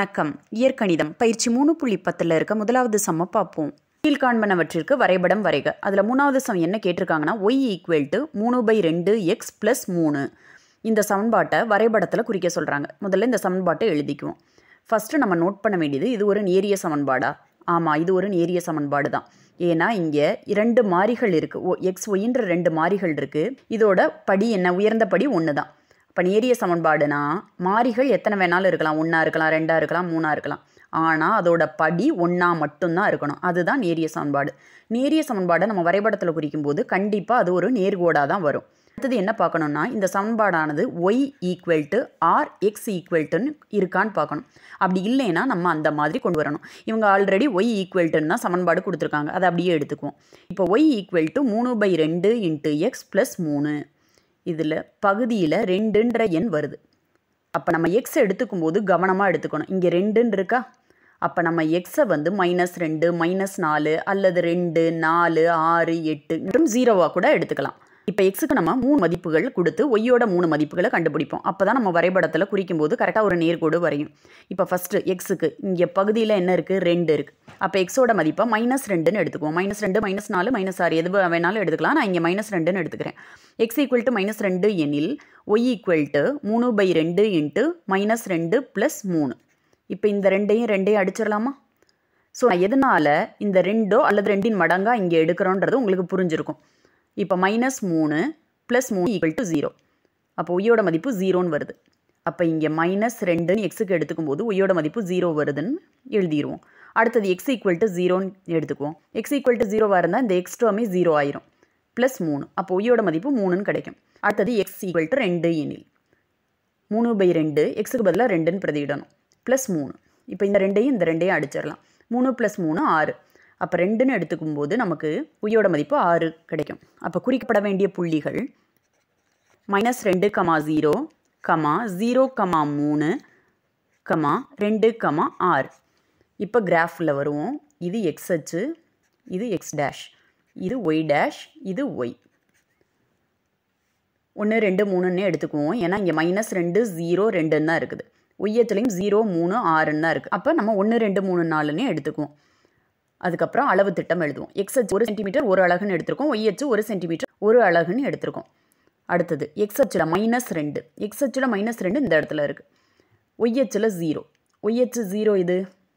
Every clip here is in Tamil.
வணக்கம் இயற்கணிதம் பயிற்சி மூணு புள்ளி பத்தில் இருக்க முதலாவது சம்ம பார்ப்போம் கீழ்காண்பனவற்றிற்கு வரைபடம் வரைக அதில் மூணாவது சம் என்ன கேட்டிருக்காங்கன்னா ஒய் ஈக்குவல் டு மூணு பை ரெண்டு எக்ஸ் ப்ளஸ் மூணு இந்த சமன்பாட்டை வரைபடத்தில் குறிக்க சொல்கிறாங்க முதல்ல இந்த சமன்பாட்டை எழுதிக்குவோம் ஃபஸ்ட்டு நம்ம நோட் பண்ண வேண்டியது இது ஒரு நேரிய சமன்பாடா ஆமாம் இது ஒரு நேரிய சமன்பாடு தான் ஏன்னா இங்கே இரண்டு மாறிகள் இருக்குது ஓ எக்ஸ் ஒய்ன்ற ரெண்டு மாறிகள் இருக்குது இதோட படி என்ன உயர்ந்த படி ஒன்று தான் இப்போ நேரிய சமன்பாடுனா மாறிகள் எத்தனை வேணாலும் இருக்கலாம் ஒன்றா இருக்கலாம் ரெண்டாக இருக்கலாம் மூணாக இருக்கலாம் ஆனால் அதோட படி ஒன்றா மட்டும்தான் இருக்கணும் அதுதான் நேரிய சமன்பாடு நேரிய சமன்பாடை நம்ம வரைபடத்தில் குறிக்கும்போது கண்டிப்பாக அது ஒரு நேர்கோடாக தான் வரும் அடுத்தது என்ன பார்க்கணும்னா இந்த சமன்பாடானது Y equal to or X equal டுன்னு இருக்கான்னு பார்க்கணும் அப்படி இல்லைன்னா நம்ம அந்த மாதிரி கொண்டு வரணும் இவங்க ஆல்ரெடி ஒய் ஈக்குவல் டுன்னு தான் சமன்பாடு கொடுத்துருக்காங்க அதை அப்படியே எடுத்துக்குவோம் இப்போ ஒய் ஈக்குவல் டு மூணு பை ரெண்டு இன்ட்டு எக்ஸ் ப்ளஸ் மூணு இதில் பகுதியில் ரெண்டுன்ற எண் வருது அப்போ நம்ம எக்ஸ் எடுத்துக்கும் போது கவனமாக எடுத்துக்கணும் இங்கே ரெண்டுன்னு இருக்கா அப்போ நம்ம எக்ஸை வந்து மைனஸ் ரெண்டு மைனஸ் நாலு அல்லது ரெண்டு நாலு ஆறு எட்டு மற்றும் ஜீரோவாக கூட எடுத்துக்கலாம் இப்போ எக்ஸுக்கு நம்ம மூணு மதிப்புகள் கொடுத்து ஒய்யோட மூணு மதிப்புகளை கண்டுபிடிப்போம் அப்போ தான் நம்ம வரைபடத்தில் குறிக்கும் போது கரெக்டாக ஒரு நேர்கோடு வரையும் இப்போ ஃபஸ்ட்டு எக்ஸுக்கு இங்கே பகுதியில் என்ன இருக்குது ரெண்டு இருக்குது அப்போ எக்ஸோட மதிப்பை மைனஸ் ரெண்டுன்னு எடுத்துக்குவோம் மைனஸ் ரெண்டு மைனஸ் நாலு மைனஸ் ஆறு எது வேணாலும் எடுத்துக்கலாம் நான் இங்கே மைனஸ் ரெண்டுன்னு எடுத்துக்கிறேன் எக்ஸ் ஈக்குவல் டு மைனஸ் ரெண்டு எனில் ஒய் ஈக்குவல் டு மூணு பை ரெண்டு இன்ட்டு மைனஸ் ரெண்டு ப்ளஸ் மூணு இப்போ இந்த ரெண்டையும் ரெண்டையும் அடிச்சிடலாமா ஸோ நான் எதனால் இந்த ரெண்டோ அல்லது ரெண்டின் மடங்காக இங்கே எடுக்கிறோன்றது உங்களுக்கு புரிஞ்சிருக்கும் இப்போ மைனஸ் மூணு ப்ளஸ் மூணு ஈக்குவல் டு ஜீரோ அப்போ ஒய்யோட மதிப்பு ஜீரோன்னு வருது அப்போ இங்கே மைனஸ் ரெண்டுன்னு எக்ஸுக்கு எடுத்துக்கும் போது ஒய்யோட மதிப்பு ஜீரோ வருதுன்னு எழுதிடுவோம் அடுத்தது எக்ஸ் ஈக்குவல் டு ஜீரோன்னு எடுத்துக்குவோம் எக்ஸ் ஈக்குவல் டு ஜீரோவாக இருந்தால் இந்த எக்ஸ் டேர்மே ஜீரோ ஆயிரும் ப்ளஸ் மூணு அப்போ ஒய்யோட மதிப்பு மூணுன்னு கிடைக்கும் அடுத்தது எக்ஸ் ஈக்குவல் டு ரெண்டு எனில் மூணு பை ரெண்டு எக்ஸுக்கு பதிலாக ரெண்டுன்னு பிரதியிடணும் ப்ளஸ் மூணு இப்போ இந்த ரெண்டையும் இந்த ரெண்டையும் அடிச்சிடலாம் மூணு ப்ளஸ் மூணு ஆறு அப்போ ரெண்டுன்னு எடுத்துக்கும் போது நமக்கு உயோட மதிப்பு ஆறு கிடைக்கும் அப்போ குறிக்கப்பட வேண்டிய புள்ளிகள் மைனஸ் ரெண்டு comma zero comma zero comma மூணு கமா ரெண்டு கமா ஆறு இப்போ கிராஃபில் வருவோம் இது எக்ஸ் அச்சு இது எக்ஸ் டேஷ் இது ஒய் டேஷ் இது ஒய் ஒன்று ரெண்டு மூணுன்னே எடுத்துக்குவோம் ஏன்னா இங்கே மைனஸ் ரெண்டு ஜீரோ ரெண்டுன்னு தான் இருக்குது ஒய்யத்துலேயும் ஜீரோ மூணு ஆறுன்னு தான் இருக்குது அப்போ நம்ம ஒன்று ரெண்டு மூணு நாலுன்னே எடுத்துக்குவோம் அதுக்கப்புறம் அளவு திட்டம் எழுதுவோம் எக்ஸ் அச்சு ஒரு சென்டிமீட்டர் ஒரு அழகுன்னு எடுத்திருக்கோம் ஒய் அச்சு ஒரு சென்டிமீட்டர் ஒரு அழகுன்னு எடுத்திருக்கோம் அடுத்தது எக்ஸ் அச்சில் மைனஸ் ரெண்டு எக்ஸ் அச்சில் மைனஸ் ரெண்டு இந்த இடத்துல இருக்குது ஒய் அச்சில் ஜீரோ ஒய் அச்சு ஜீரோ இது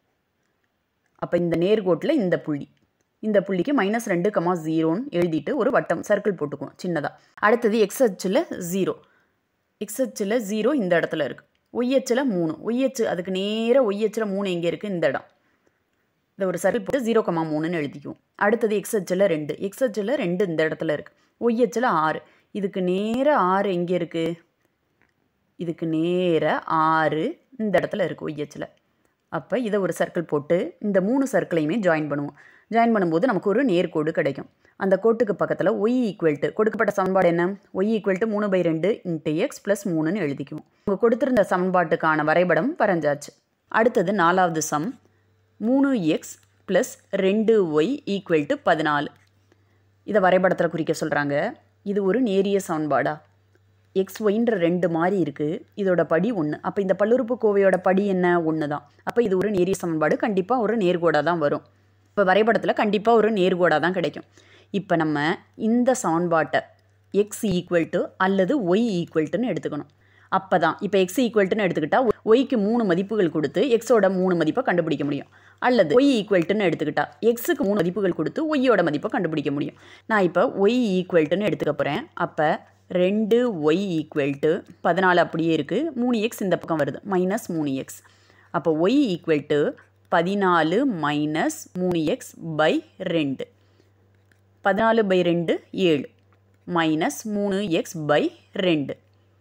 அப்போ இந்த நேர்கோட்டில் இந்த புள்ளி இந்த புள்ளிக்கு மைனஸ் ரெண்டு கமா ஜீரோன்னு எழுதிட்டு ஒரு வட்டம் சர்க்கிள் போட்டுக்குவோம் சின்னதாக அடுத்தது எக்ஸ் அச்சில் ஜீரோ எக்ஸ் அச்சில் ஜீரோ இந்த இடத்துல இருக்குது ஒய் அச்சில் மூணு ஒய் அச்சு அதுக்கு நேராக ஒய் அச்சில் மூணு எங்கே இருக்குது இந்த இடம் இந்த ஒரு சர்க்கிள் போட்டு ஜீரோ கமா மூணுன்னு எழுதிக்குவோம் அடுத்தது எக்ஸ் அச்சில் ரெண்டு எக்ஸ் அச்சில் ரெண்டு இந்த இடத்துல இருக்குது ஒய் அச்சில் ஆறு இதுக்கு நேர ஆறு எங்கே இருக்குது இதுக்கு நேர ஆறு இந்த இடத்துல இருக்குது ஒய் அச்சில் அப்போ இதை ஒரு சர்க்கிள் போட்டு இந்த மூணு சர்க்கிளையுமே ஜாயின் பண்ணுவோம் ஜாயின் பண்ணும்போது நமக்கு ஒரு நேர்கோடு கிடைக்கும் அந்த கோட்டுக்கு பக்கத்தில் ஒய் ஈக்குவல் டு கொடுக்கப்பட்ட சமன்பாடு என்ன ஒய் ஈக்குவல் டு மூணு பை ரெண்டு இன்ட்டு எக்ஸ் ப்ளஸ் மூணுன்னு எழுதிக்குவோம் உங்கள் கொடுத்துருந்த சமன்பாட்டுக்கான வரைபடம் வரைஞ்சாச்சு அடுத்தது நாலாவது சம் மூணு எக்ஸ் ப்ளஸ் ரெண்டு ஒய் ஈக்குவல் டு பதினாலு இதை வரைபடத்தில் குறிக்க சொல்கிறாங்க இது ஒரு நேரிய சமன்பாடா எக்ஸ் ஒய்ன்ற ரெண்டு மாதிரி இருக்குது இதோட படி ஒன்று அப்போ இந்த பல்லுறுப்புக்கோவையோட படி என்ன ஒன்று தான் அப்போ இது ஒரு நேரிய சமன்பாடு கண்டிப்பாக ஒரு நேர்கோடாக தான் வரும் இப்போ வரைபடத்தில் கண்டிப்பாக ஒரு நேர்கோடாக தான் கிடைக்கும் இப்போ நம்ம இந்த சமன்பாட்டை எக்ஸ் ஈக்குவல் டு அல்லது ஒய் ஈக்குவல் டுன்னு எடுத்துக்கணும் அப்போ தான் இப்போ எக்ஸ் ஈக்குவல்ட்டுன்னு எடுத்துக்கிட்டால் ஒய்க்கு மூணு மதிப்புகள் கொடுத்து எக்ஸோட மூணு மதிப்பை கண்டுபிடிக்க முடியும் அல்லது ஒய் ஈக்குவல்ட்டுன்னு எடுத்துக்கிட்டா எக்ஸுக்கு மூணு மதிப்புகள் கொடுத்து ஒய்யோட மதிப்பை கண்டுபிடிக்க முடியும் நான் இப்போ ஒய் ஈக்குவல்ட்டுன்னு எடுத்துக்க போகிறேன் அப்போ ரெண்டு ஒய் ஈக்குவல் டு பதினாலு அப்படியே இருக்குது மூணு எக்ஸ் இந்த பக்கம் வருது மைனஸ் மூணு எக்ஸ் அப்போ ஒய் ஈக்குவல் டு பதினாலு மைனஸ் மூணு எக்ஸ் பை ரெண்டு பதினாலு பை ரெண்டு ஏழு மைனஸ் மூணு எக்ஸ் பை ரெண்டு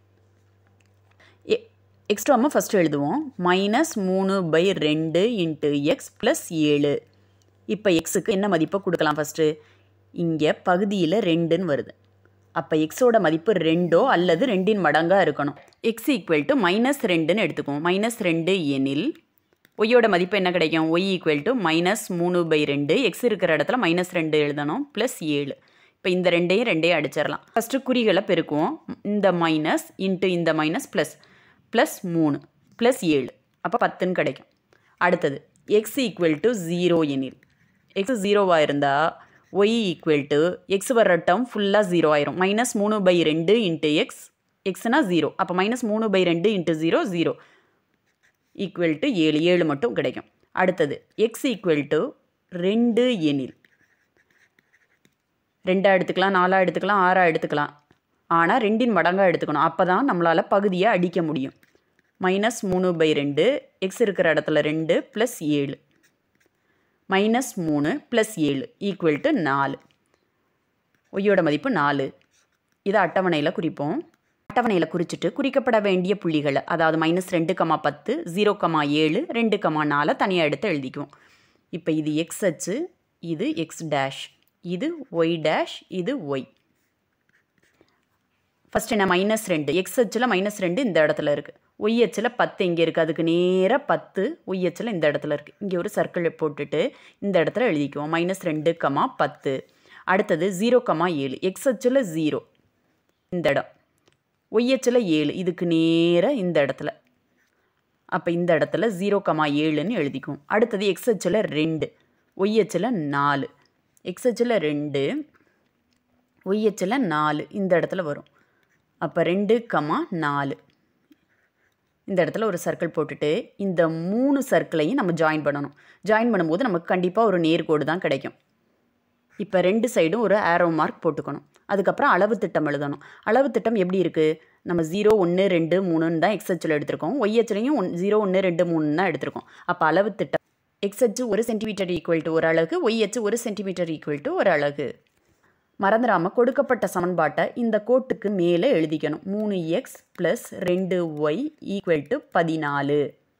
எக்ஸ்ட்ராமா ஃபஸ்ட்டு எழுதுவோம் மைனஸ் மூணு பை ரெண்டு இன்ட்டு எக்ஸ் ப்ளஸ் ஏழு இப்போ எக்ஸுக்கு என்ன மதிப்பை கொடுக்கலாம் ஃபஸ்ட்டு இங்கே பகுதியில் ரெண்டுன்னு வருது அப்போ எக்ஸோட மதிப்பு ரெண்டோ அல்லது ரெண்டின் மடங்காக இருக்கணும் எக்ஸ் ஈக்குவல் டு மைனஸ் ரெண்டுன்னு எடுத்துக்குவோம் மைனஸ் ரெண்டு எனில் ஒய்யோட மதிப்பு என்ன கிடைக்கும் ஒய் ஈக்குவல் டு மைனஸ் மூணு பை ரெண்டு எக்ஸ் இருக்கிற இடத்துல மைனஸ் ரெண்டு எழுதணும் ப்ளஸ் ஏழு இப்போ இந்த ரெண்டையும் ரெண்டையும் அடிச்சிடலாம் ஃபஸ்ட்டு குறிகளை பெருக்குவோம் இந்த மைனஸ் இன்ட்டு இந்த மைனஸ் ப்ளஸ் ப்ளஸ் மூணு ப்ளஸ் ஏழு அப்போ பத்துன்னு கிடைக்கும் அடுத்தது எக்ஸ் ஈக்குவல் டு ஜீரோ எனில் எக்ஸ் ஜீரோவாக இருந்தால் ஒய் ஈக்குவல் டு எக்ஸ் வர்ற டேர்ம் ஃபுல்லாக ஜீரோ ஆயிரும் மைனஸ் மூணு பை ரெண்டு இன்ட்டு எக்ஸ் எக்ஸ்னா ஜீரோ அப்போ மைனஸ் மூணு பை ரெண்டு into zero zero equal to ஏழு ஏழு மட்டும் கிடைக்கும் அடுத்தது எக்ஸ் ஈக்குவல் டு ரெண்டு எனில் ரெண்டாக எடுத்துக்கலாம் நாலாக எடுத்துக்கலாம் ஆறாக எடுத்துக்கலாம் ஆனால் ரெண்டின் மடங்காக எடுத்துக்கணும் அப்போ தான் நம்மளால் பகுதியை அடிக்க முடியும் மைனஸ் மூணு பை ரெண்டு எக்ஸ் இருக்கிற இடத்துல ரெண்டு ப்ளஸ் ஏழு மைனஸ் மூணு ப்ளஸ் ஏழு ஈக்குவல் டு நாலு ஒய்யோட மதிப்பு நாலு இதை அட்டவணையில் குறிப்போம் அட்டவணையில் குறிச்சிட்டு குறிக்கப்பட வேண்டிய புள்ளிகளை அதாவது மைனஸ் ரெண்டு கமா பத்து ஜீரோ கமா ஏழு ரெண்டு கமா நாலை தனியாக எடுத்து எழுதிக்குவோம் இப்போ இது எக்ஸ் அச்சு இது எக்ஸ் டேஷ் இது ஒய் டேஷ் இது ஒய் ஃபஸ்ட் என்ன மைனஸ் ரெண்டு எக்ஸ் அச்சில் மைனஸ் ரெண்டு இந்த இடத்துல இருக்குது ஒய் அச்சில் பத்து இங்கே இருக்குது அதுக்கு நேராக பத்து ஒய் அச்சில் இந்த இடத்துல இருக்குது இங்கே ஒரு சர்க்கிள் போட்டுட்டு இந்த இடத்துல எழுதிக்குவோம் மைனஸ் ரெண்டு கமா பத்து அடுத்தது ஜீரோ கமா ஏழு எக்ஸ் அச்சில் ஜீரோ இந்த இடம் ஒய் அச்சில் ஏழு இதுக்கு நேராக இந்த இடத்துல அப்போ இந்த இடத்துல ஜீரோ கமா ஏழுன்னு எழுதிக்குவோம் அடுத்தது எக்ஸ் அச்சில் ரெண்டு ஒய் அச்சில் நாலு எக்ஸ் அச்சில் ரெண்டு ஒய் அச்சில் நாலு இந்த இடத்துல வரும் அப்போ ரெண்டு கமா நாலு இந்த இடத்துல ஒரு சர்க்கிள் போட்டுட்டு இந்த மூணு சர்க்கிளையும் நம்ம ஜாயின் பண்ணணும் ஜாயின் பண்ணும்போது நமக்கு கண்டிப்பாக ஒரு நேர்கோடு தான் கிடைக்கும் இப்போ ரெண்டு சைடும் ஒரு ஆரோ மார்க் போட்டுக்கணும் அதுக்கப்புறம் அளவு திட்டம் எழுதணும் அளவு திட்டம் எப்படி இருக்குது நம்ம ஜீரோ ஒன்று ரெண்டு மூணுன்னு தான் எக்ஸ் அச்சில் எடுத்திருக்கோம் ஒய் அச்சிலையும் ஒன் ஜீரோ ஒன்று ரெண்டு மூணுன்னு தான் எடுத்திருக்கோம் அப்போ அளவு திட்டம் எக்ஸ் அச்சு ஒரு சென்டிமீட்டர் ஈக்குவல் டு ஒரு அழகு ஒய் அச்சு ஒரு சென்டிமீட்டர் ஈக்குவல் டு ஒரு அழகு மறந்துடாமல் கொடுக்கப்பட்ட சமன்பாட்டை இந்த கோட்டுக்கு மேலே எழுதிக்கணும் மூணு எக்ஸ் ப்ளஸ் ரெண்டு ஒய் ஈக்குவல் டு பதினாலு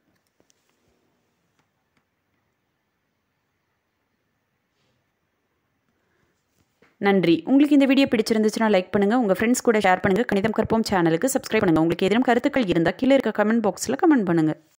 நன்றி உங்களுக்கு இந்த வீடியோ பிடிச்சிருந்துச்சுன்னா லைக் பண்ணுங்கள் உங்கள் ஃப்ரெண்ட்ஸ் கூட ஷேர் பண்ணுங்கள் கணிதம் கற்போம் சேனலுக்கு சப்ஸ்கிரைப் பண்ணுங்கள் உங்களுக்கு ஏதேனும் கருத்துக்கள் இருந்தால் கீழே இருக்க கமெண்ட் பாக்ஸில் கமெண்ட் பண்ணுங்கள்